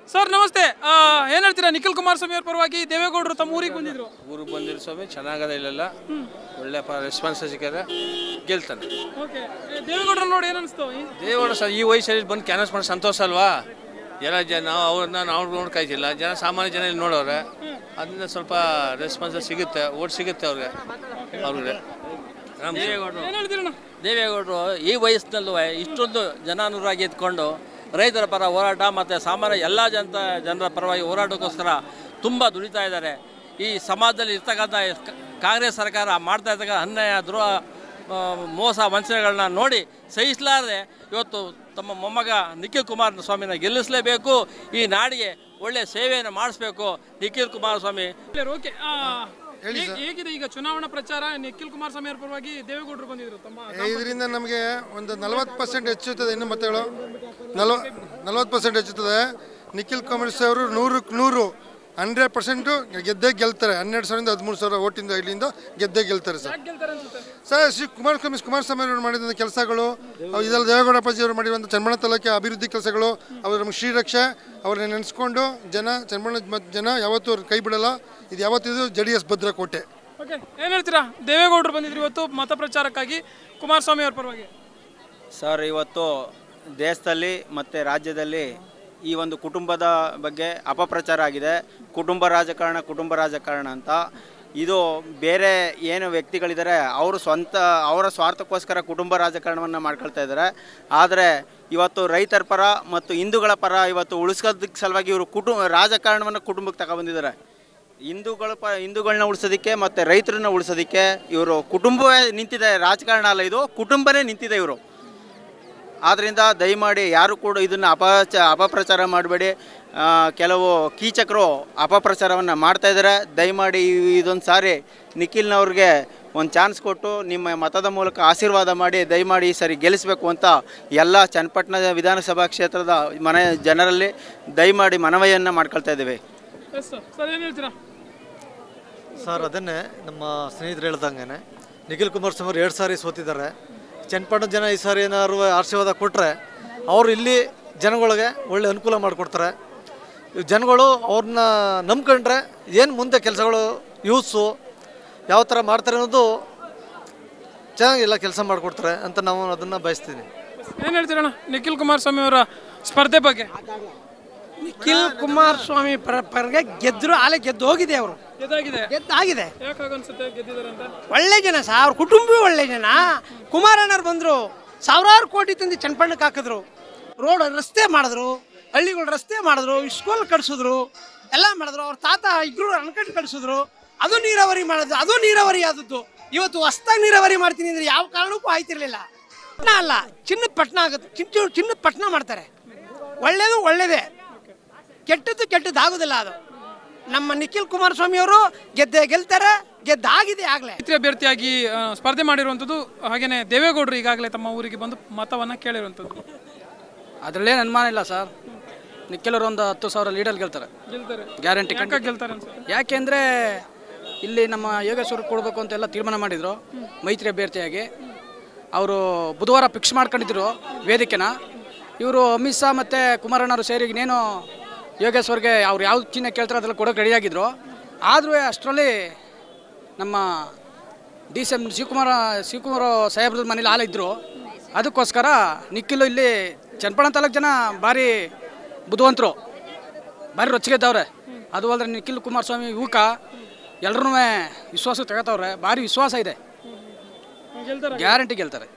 sir ನಮಸ್ತೆ ಆ, ಏನ್ ಹೇಳ್ತೀರಾ ನಿಖಿಲ್ ಕುಮಾರಸ್ವಾಮಿ ಅವ್ರ ಪರವಾಗಿ ದೇವೇಗೌಡರು ತಮ್ಮ ಊರಿಗೆ ಬಂದಿದ್ರು ಊರಿಗೆ ಬಂದಿರೋ ಸ್ವಾಮಿ ಚೆನ್ನಾಗದ ಇಲ್ಲೆಲ್ಲ ಒಳ್ಳೆ ಪ ರೆಸ್ಪಾನ್ಸ್ ಸಿಕ್ಕದೆ ಗೆಲ್ತಾನೆ ಓಕೆ ದೇವೇಗೌಡರು ನೋಡಿ ಏನ್ ಅನಿಸ್ತು ದೇವೇಗೌಡ ಸರ್ ಈ ವಯಸ್ಸಲ್ಲಿ ಬಂದು ಕ್ಯಾನ್ವಸ್ ಮಾಡಿ ಸಂತೋಷ ಅಲ್ವಾ ಜನ ಜನ ನಾವು ಅವ್ರನ್ನ ನಾವು ನೋಡ್ಕಾಯ್ತಿಲ್ಲ ಜನ ಸಾಮಾನ್ಯ ಜನ ಇಲ್ಲಿ ನೋಡೋರೆ ಅದರಿಂದ ಸ್ವಲ್ಪ ರೆಸ್ಪಾನ್ಸ್ ಸಿಗುತ್ತೆ ಓಟ್ ಸಿಗುತ್ತೆ ಅವ್ರಿಗೆ ಅವ್ರಿಗೆ ರಾಮ್ ದೇವೇಗೌಡರು ಏನ್ ಹೇಳ್ತೀರಣ್ಣ ದೇವೇಗೌಡರು ಈ ವಯಸ್ಸಿನಲ್ಲೂ ಇಷ್ಟೊಂದು ಜನಾನುರಾಗಿ ಎತ್ಕೊಂಡು ರೈತರ ಪರ ಹೋರಾಟ ಮತ್ತು ಸಾಮಾನ್ಯ ಎಲ್ಲ ಜನತ ಜನರ ಪರವಾಗಿ ಹೋರಾಟಕ್ಕೋಸ್ಕರ ತುಂಬ ದುಡಿತಾ ಇದ್ದಾರೆ ಈ ಸಮಾಜದಲ್ಲಿ ಇರ್ತಕ್ಕಂಥ ಕ- ಕಾಂಗ್ರೆಸ್ ಸರ್ಕಾರ ಮಾಡ್ತಾ ಇರ್ತಕ್ಕಂಥ ಅನ್ಯಾಯ ದ್ರೋಹ ಆ, ಮೋಸ ವಂಚನೆಗಳನ್ನ ನೋಡಿ ಸಹಿಸಲಾರದೆ ಇವತ್ತು ತಮ್ಮ ಮೊಮ್ಮಗ ನಿಖಿಲ್ ಕುಮಾರಸ್ವಾಮಿನ ಗೆಲ್ಲಿಸಲೇಬೇಕು ಈ ನಾಡಿಗೆ ಒಳ್ಳೆಯ ಸೇವೆಯನ್ನು ಮಾಡಿಸ್ಬೇಕು ನಿಖಿಲ್ ಕುಮಾರಸ್ವಾಮಿ ಓಕೆ ಹೇಗಿದೆ ಈಗ ಚುನಾವಣಾ ಪ್ರಚಾರ ನಿಖಿಲ್ ಕುಮಾರಸ್ವಾಮಿ ಅವ್ರ ಪರವಾಗಿ ದೇವೇಗೌಡರು ಬಂದಿದ್ರು ತಮ್ಮ ಇದರಿಂದ ನಮಗೆ ಒಂದು ನಲವತ್ತು ಪರ್ಸೆಂಟ್ ಹೆಚ್ಚುತ್ತದೆ ಇನ್ನು ಮತಗಳು ನಲ್ವ ನಲವತ್ತು ಪರ್ಸೆಂಟ್ ಹೆಚ್ಚುತ್ತದೆ ನಿಖಿಲ್ ಕುಮಾರಸ್ವಾಮಿ ಅವರು ನೂರಕ್ಕೆ ನೂರು ಹಂಡ್ರೆಡ್ ಪರ್ಸೆಂಟು ಗೆದ್ದೇ ಗೆಲ್ತಾರೆ ಹನ್ನೆರಡು ಸಾವಿರದಿಂದ ಹದಿಮೂರು ಸಾವಿರ ಓಟಿಂದ ಇಲ್ಲಿಂದ ಗೆದ್ದೇ ಗೆಲ್ತಾರೆ ಸರ್ ಯಾಕ್ ಗೆಲ್ತಾರೆ ಅನ್ಸುತ್ತೆ ಸರ್ ಶ್ರೀ ಕುಮಾರಸ್ವಾಮಿ ಕುಮಾರಸ್ವಾಮಿ ಅವರು ಮಾಡಿದಂಥ ಕೆಲಸಗಳು ಅವು ಇದೆಲ್ಲ ದೇವೇಗೌಡ ಅಪ್ಪಾಜಿ ಅವರು ಮಾಡಿರುವಂಥ ಚನ್ನಬಣ್ಣ ತಾಲೂಕಿನ ಅಭಿವೃದ್ಧಿ ಕೆಲಸಗಳು ಅವರು ನಮಗೆ ಶ್ರೀರಕ್ಷೆ ಅವ್ರನ್ನ ನೆನೆಸ್ಕೊಂಡು ಜನ ಚನ್ನಬಣ್ಣ ಮ- ಜನ ಯಾವತ್ತೂ ಅವ್ರ ಕೈ ಬಿಡಲ್ಲ ಇದು ಯಾವತ್ತಿದು ಜೆ ಡಿ ಎಸ್ ಭದ್ರಕೋಟೆ ಓಕೆ ಏನ್ ಹೇಳ್ತೀರಾ ದೇವೇಗೌಡರು ಬಂದಿದ್ರು ಇವತ್ತು ಮತ ಪ್ರಚಾರಕ್ಕಾಗಿ ಕುಮಾರಸ್ವಾಮಿ ಅವ್ರ ಪರವಾಗಿ ಸರ್ ಇವತ್ತು ದೇಶದಲ್ಲಿ ಮತ್ತು ರಾಜ್ಯದಲ್ಲಿ ಈ ಒಂದು ಕುಟುಂಬದ ಬಗ್ಗೆ ಅಪಪ್ರಚಾರ ಆಗಿದೆ ಕುಟುಂಬ ರಾಜಕಾರಣ ಕುಟುಂಬ ರಾಜಕಾರಣ ಅಂತ ಇದು ಬೇರೆ ಏನು ವ್ಯಕ್ತಿಗಳಿದ್ದಾರೆ ಅವರು ಸ್ವಂತ ಅವರ ಸ್ವಾರ್ಥಕ್ಕೋಸ್ಕರ ಕುಟುಂಬ ರಾಜಕಾರಣವನ್ನು ಮಾಡ್ಕೊಳ್ತಾ ಇದ್ದಾರೆ ಆದರೆ ಇವತ್ತು ರೈತರ ಪರ ಮತ್ತು ಹಿಂದೂಗಳ ಪರ ಇವತ್ತು ಉಳಿಸ್ಕೋದಕ್ಕೆ ಸಲುವಾಗಿ ಇವರು ಕುಟುಂಬ ರಾಜಕಾರಣವನ್ನು ಕುಟುಂಬಕ್ಕೆ ತಗೊಬಂದಿದ್ದಾರೆ ಹಿಂದೂಗಳ ಪ ಹಿಂದೂಗಳನ್ನ ಉಳಿಸೋದಕ್ಕೆ ಮತ್ತು ರೈತರನ್ನ ಉಳಿಸೋದಕ್ಕೆ ಇವರು ಕುಟುಂಬವೇ ನಿಂತಿದೆ ರಾಜಕಾರಣ ಅಲ್ಲ ಇದು ಕುಟುಂಬನೇ ನಿಂತಿದೆ ಇವರು ಆದ್ದರಿಂದ ದಯಮಾಡಿ ಯಾರು ಕೂಡ ಇದನ್ನು ಅಪಚ ಅಪಪ್ರಚಾರ ಮಾಡಬೇಡಿ ಕೆಲವು ಕೀಚಕರು ಅಪಪ್ರಚಾರವನ್ನು ಮಾಡ್ತಾ ಇದ್ದಾರೆ ದಯಮಾಡಿ ಈ- ಇದೊಂದು ಸಾರಿ ನಿಖಿಲ್ನವ್ರಿಗೆ ಒಂದು ಚಾನ್ಸ್ ಕೊಟ್ಟು ನಿಮ್ಮ ಮತದ ಮೂಲಕ ಆಶೀರ್ವಾದ ಮಾಡಿ ದಯಮಾಡಿ ಈ ಸರಿ ಗೆಲ್ಲಿಸಬೇಕು ಅಂತ ಎಲ್ಲ ಚನ್ನಪಟ್ಟಣ ವಿಧಾನಸಭಾ ಕ್ಷೇತ್ರದ ಮನೆ ಜನರಲ್ಲಿ ದಯಮಾಡಿ ಮನವಿಯನ್ನು ಮಾಡ್ಕೊಳ್ತಾ ಇದ್ದೇವೆ ಎಸ್ ಸರ್ ಸರ್ ಏನ್ ಹೇಳ್ತೀರಾ ಸರ್ ಅದನ್ನೇ ನಮ್ಮ ಸ್ನೇಹಿತರು ಹೇಳ್ದಂಗೆ ನಿಖಿಲ್ ಕುಮಾರಸ್ವಾಮಿ ಅವರು ಎರಡು ಸಾರಿ ಸೋತಿದ್ದಾರೆ ಚನ್ನಪಟ್ಟಣ ಜನ ಈ ಸಾರಿ ಏನಾದ್ರು ಆಶೀರ್ವಾದ ಕೊಟ್ಟರೆ ಅವರು ಇಲ್ಲಿ ಜನಗಳಿಗೆ ಒಳ್ಳೆ ಅನುಕೂಲ ಮಾಡಿಕೊಡ್ತಾರೆ ಇವ್ ಜನಗಳು ಅವ್ರನ್ನ ನಂಬ್ಕೊಂಡ್ರೆ ಏನು ಮುಂದೆ ಕೆಲಸಗಳು ಯೂತ್ಸು ಯಾವ ಥರ ಮಾಡ್ತಾರೆ ಅನ್ನೋದು ಚೆನ್ನಾಗಿ ಎಲ್ಲ ಕೆಲಸ ಮಾಡಿಕೊಡ್ತಾರೆ ಅಂತ ನಾವು ಅದನ್ನು ಬಯಸ್ತೀನಿ ಏನ್ ಹೇಳ್ತೀರಣ್ಣ ನಿಖಿಲ್ ಕುಮಾರಸ್ವಾಮಿ ಅವರ ಸ್ಪರ್ಧೆ ಬಗ್ಗೆ ನಿಖಿಲ್ ಕುಮಾರಸ್ವಾಮಿ ಪರ ಪರಗೆ ಗೆದ್ರು ಆಲೆ ಗೆದ್ದು ಹೋಗಿದೆ ಅವರು ಎದಾಗಿದೆ ಗೆದ್ದಾಗಿದೆ ಯಾಕೆ ಅನ್ಸುತ್ತೆ ಗೆದ್ದಿದ್ದಾರೆ ಅಂತ ಒಳ್ಳೆ ಜನ ಸಹ ಅವ್ರ ಕುಟುಂಬವೇ ಒಳ್ಳೆ ಜನ ಕುಮಾರಣ್ಣವ್ರು ಬಂದರು ಸಾವಿರಾರು ಕೋಟಿ ತಂದು ಚನ್ನಪಣ್ಣಕ್ಕೆ ಹಾಕಿದ್ರು ರೋಡ್ ರಸ್ತೆ ಮಾಡಿದ್ರು ಹಳ್ಳಿಗಳು ರಸ್ತೆ ಮಾಡಿದ್ರು ಸ್ಕೂಲ್ ಕಟ್ಸಿದ್ರು ಎಲ್ಲ ಮಾಡಿದ್ರು ಅವ್ರ ತಾತ ಇಬ್ರು ಅಣಕಟ್ಟು ಕಟ್ಸಿದ್ರು ಅದು ನೀರಾವರಿ ಮಾಡಿದ್ರು ಅದು ನೀರಾವರಿ ಆದದ್ದು ಇವತ್ತು ಹೊಸ್ದಾಗಿ ನೀರಾವರಿ ಮಾಡ್ತೀನಿ ಅಂದ್ರೆ ಯಾವ ಕಾರಣಕ್ಕೂ ಆಯ್ತಿರ್ಲಿಲ್ಲ ಪಟ್ನ ಅಲ್ಲ ಚಿನ್ನದ ಪಟ್ನ ಆಗುತ್ತೆ ಚಿನ್ನ ಚಿನ್ನದ ಪಟ್ನ ಮಾಡ್ತಾರೆ ಒಳ್ಳೇದು ಒಳ್ಳೇದೇ ಕೆಟ್ಟದ್ದು ಕೆಟ್ಟದ್ದು ಆಗೋದಿಲ್ಲ ಅದು ನಮ್ಮ ನಿಖಿಲ್ ಕುಮಾರಸ್ವಾಮಿ ಅವರು ಗೆದ್ದೆ ಗೆಲ್ತಾರೆ ಗೆದ್ದಾಗಿದೆ ಆಗಲೇ ಮೈತ್ರಿ ಅಭ್ಯರ್ಥಿಯಾಗಿ ಆ, ಸ್ಪರ್ಧೆ ಮಾಡಿರುವಂಥದ್ದು ಹಾಗೇನೆ ದೇವೇಗೌಡರು ಈಗಾಗಲೇ ತಮ್ಮ ಊರಿಗೆ ಬಂದು ಮತವನ್ನ ಕೇಳಿರುವಂಥದ್ದು ಅದರಲ್ಲೇನು ಅನುಮಾನ ಇಲ್ಲ ಸರ್ ನಿಖಿಲರು ಒಂದು ಹತ್ತು ಸಾವಿರ ಲೀಡರ್ ಗೆಲ್ತಾರೆ ಗೆಲ್ತಾರೆ ಗ್ಯಾರಂಟಿ ಯಾಕೆ ಗೆಲ್ತಾರೆ ಅನ್ಸುತ್ತೆ ಯಾಕೆಂದರೆ ಇಲ್ಲಿ ನಮ್ಮ ಯೋಗೇಶ್ವರ ಕೊಡಬೇಕು ಅಂತೆಲ್ಲ ತೀರ್ಮಾನ ಮಾಡಿದರು ಮೈತ್ರಿ ಅಭ್ಯರ್ಥಿಯಾಗಿ ಅವರು ಬುಧವಾರ ಫಿಕ್ಸ್ ಮಾಡ್ಕೊಂಡಿದ್ರು ವೇದಿಕೆನ ಇವರು ಅಮಿತ್ ಶಾ ಮತ್ತು ಕುಮಾರಣ್ಣವರು ಸೇರಿ ಇನ್ನೇನು ಯೋಗೇಶ್ವರ್ಗೆ ಅವ್ರು ಯಾವ ಚಿಹ್ನೆ ಕೇಳ್ತಾರೆ ಅದ್ರಲ್ಲಿ ಕೊಡೋಕೆ ರೆಡಿಯಾಗಿದ್ರು ಆದರೂ ಅಷ್ಟರಲ್ಲಿ ನಮ್ಮ D C M Shivakumar Shivakumar ಸಾಹೇಬ್ರ ಮನೇಲಿ ಹಾಲಿದ್ರು ಅದಕ್ಕೋಸ್ಕರ ನಿಖಿಲು ಇಲ್ಲಿ ಚನ್ನಪಣ್ಣ ತಾಲೂಕು ಜನ ಭಾರಿ ಬುದ್ಧಿವಂತರು ಭಾರಿ ರೊಚ್ಚಿಗೆದ್ದವ್ರೆ ಅದು ಅಲ್ಲದೆ ನಿಖಿಲ್ ಕುಮಾರಸ್ವಾಮಿ ಯುವಕ ಎಲ್ಲರೂ ವಿಶ್ವಾಸ ತಗೋತವ್ರೆ ಭಾರಿ ವಿಶ್ವಾಸ ಇದೆ ಗೆಲ್ತಾರೆ ಗ್ಯಾರಂಟಿ ಗೆಲ್ತಾರೆ